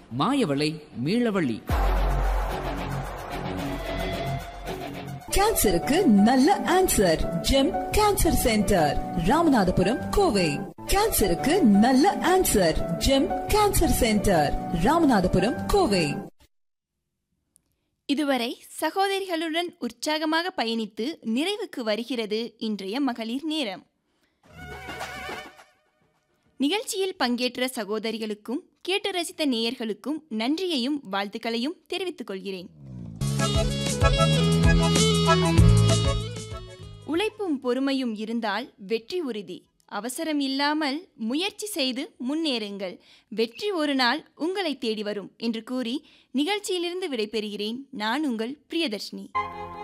மாயவளை மீளவள்ளி கேன்சருக்கு நல்ல answer GEM cancer centre Ramanathapuram Kovai கேன்சருக்கு நல்ல answer GEM cancer centre Ramanathapuram Kovai இதுவரை சகோதரிகளுடன் உற்சாகமாக பயணித்து நிறைவுக்கு வருகிறது இன்றைய மகளிர் நேரம் நிகழ்ச்சியில் பங்கேற்ற சகோதரிகளுக்கும் கேட்டு ரசித்த நேயர்களுக்கும் நன்றியையும் வாழ்த்துக்களையும் தெரிவித்துக் கொள்கிறேன் உழைப்பும் பொறுமையும் இருந்தால் வெற்றி உறுதி அவசரம் இல்லாமல் முயற்சி செய்து முன்னேறுங்கள் வெற்றி ஒரு நாள் உங்களை தேடி வரும் என்று கூறி நிகழ்ச்சியிலிருந்து விடைபெறுகிறேன் நான் உங்கள் பிரியதர்ஷினி